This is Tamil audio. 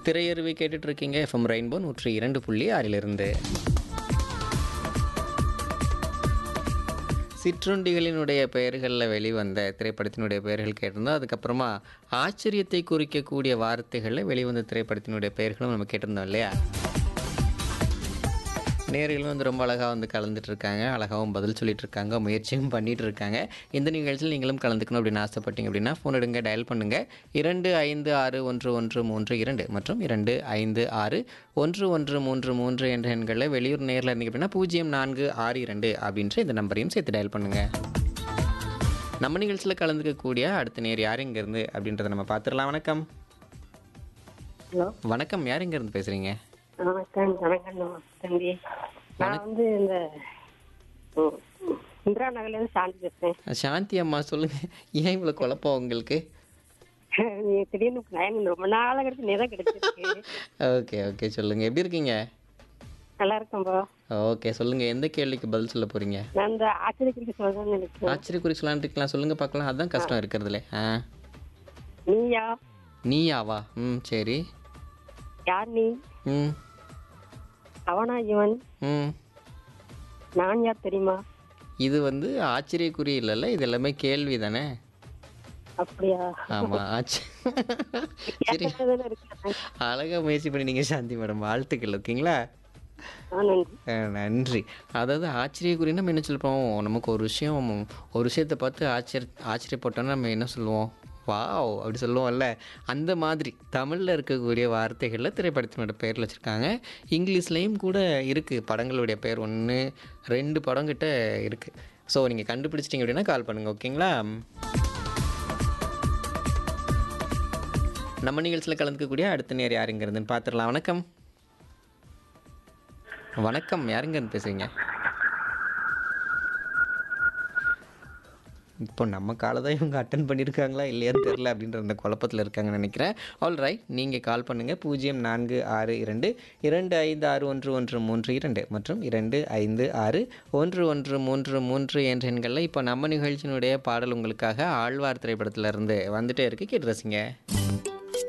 திரையருவி கேட்டுட்டு இருக்கீங்க எஃப்எம் ரெயின்போ நூற்றி இரண்டு புள்ளி ஆறிலிருந்து சிற்றுண்டிகளினுடைய பெயர்களில் வெளிவந்த திரைப்படத்தினுடைய பெயர்கள் கேட்டிருந்தோம் அதுக்கப்புறமா ஆச்சரியத்தை குறிக்கக்கூடிய வார்த்தைகளில் வெளிவந்த திரைப்படத்தினுடைய பெயர்களும் நம்ம கேட்டிருந்தோம் இல்லையா நேர்களும் வந்து ரொம்ப அழகாக வந்து கலந்துட்டு இருக்காங்க அழகாகவும் பதில் சொல்லிட்டு இருக்காங்க முயற்சியும் பண்ணிட்டு இருக்காங்க இந்த நிகழ்ச்சியில் நீங்களும் கலந்துக்கணும் அப்படின்னு ஆசைப்பட்டீங்க அப்படின்னா ஃபோன் எடுங்க டயல் பண்ணுங்க இரண்டு ஐந்து ஆறு ஒன்று ஒன்று மூன்று இரண்டு மற்றும் இரண்டு ஐந்து ஆறு ஒன்று ஒன்று மூன்று மூன்று என்ற எண்களில் வெளியூர் நேரில் இருந்தீங்க அப்படின்னா பூஜ்ஜியம் நான்கு ஆறு இரண்டு அப்படின்ற இந்த நம்பரையும் சேர்த்து டயல் பண்ணுங்க நம்ம நிகழ்ச்சியில் கலந்துக்கக்கூடிய அடுத்த நேர் யார் இங்கேருந்து அப்படின்றத நம்ம பார்த்துடலாம் வணக்கம் ஹலோ வணக்கம் யார் இங்கேருந்து பேசுகிறீங்க வணக்கம் வணக்கம் தம்பி நான் வந்து இந்த ம், இந்திரா நகர்ல இருந்து சாந்தி பேசுறேன் சாந்தி அம்மா சொல்லுங்க ஏன் இவ்வளோ குழப்பம் உங்களுக்கு நீ திடீர்னு லைன் ரொம்ப நாளாக கிடைச்சு நீ தான் கிடைச்சிருக்கு ஓகே ஓகே சொல்லுங்க எப்படி இருக்கீங்க நல்லா இருக்கேன்பா ஓகே சொல்லுங்க எந்த கேள்விக்கு பதில் சொல்ல போறீங்க நான் இந்த ஆச்சரியத்திற்கு சொல்றேன்னு நினைக்கிறேன் ஆச்சரிய குறி சொல்லான்னு இருக்கலாம் சொல்லுங்க பார்க்கலாம் அதுதான் கஷ்டம் இருக்கிறதுல ஆ நீயா நீயாவா ம் சரி யார் நீ ம் அவனா இவன் ம் நான் யார் தெரியுமா இது வந்து ஆச்சரியக்குறி இல்லைல்ல இது எல்லாமே கேள்வி தானே அப்படியா ஆமா ஆச்சு சரி கேட்டதானே இருக்கேன் அழகா முயற்சி பண்ணினீங்க சாந்தி மேடம் வாழ்த்துக்கள் ஓகேங்களா ஆ நன்றி அஹ் நன்றி அதாவது ஆச்சரியக்குறின்னா நம்ம என்ன சொல்லுவோம் நமக்கு ஒரு விஷயம் ஒரு விஷயத்தை பார்த்து ஆச்சரிய ஆச்சரியப்பட்டோன்னா நம்ம என்ன சொல்லுவோம் வாவ் அப்படி சொல்லுவோம்ல அந்த மாதிரி தமிழில் இருக்கக்கூடிய வார்த்தைகளில் திரைப்படத்தினோட பெயரில் வச்சுருக்காங்க இங்கிலீஷ்லேயும் கூட இருக்குது படங்களுடைய பெயர் ஒன்று ரெண்டு படம் கிட்ட இருக்குது ஸோ நீங்கள் கண்டுபிடிச்சிட்டிங்க அப்படின்னா கால் பண்ணுங்கள் ஓகேங்களா நம்ம நிகழ்ச்சியில் கலந்துக்கக்கூடிய அடுத்த நேர் யாருங்க இருந்துன்னு பார்த்துடலாம் வணக்கம் வணக்கம் யாருங்க இருந்து பேசுறீங்க இப்போ நம்ம காலை தான் இவங்க அட்டன் பண்ணியிருக்காங்களா இல்லையான்னு தெரில அப்படின்ற அந்த குழப்பத்தில் இருக்காங்கன்னு நினைக்கிறேன் ஆல் ரைட் நீங்கள் கால் பண்ணுங்கள் பூஜ்ஜியம் நான்கு ஆறு இரண்டு இரண்டு ஐந்து ஆறு ஒன்று ஒன்று மூன்று இரண்டு மற்றும் இரண்டு ஐந்து ஆறு ஒன்று ஒன்று மூன்று மூன்று என்ற எண்களில் இப்போ நம்ம நிகழ்ச்சியினுடைய பாடல் உங்களுக்காக ஆழ்வார் திரைப்படத்துல இருந்து வந்துட்டே இருக்கு கேட்டு ரசிங்க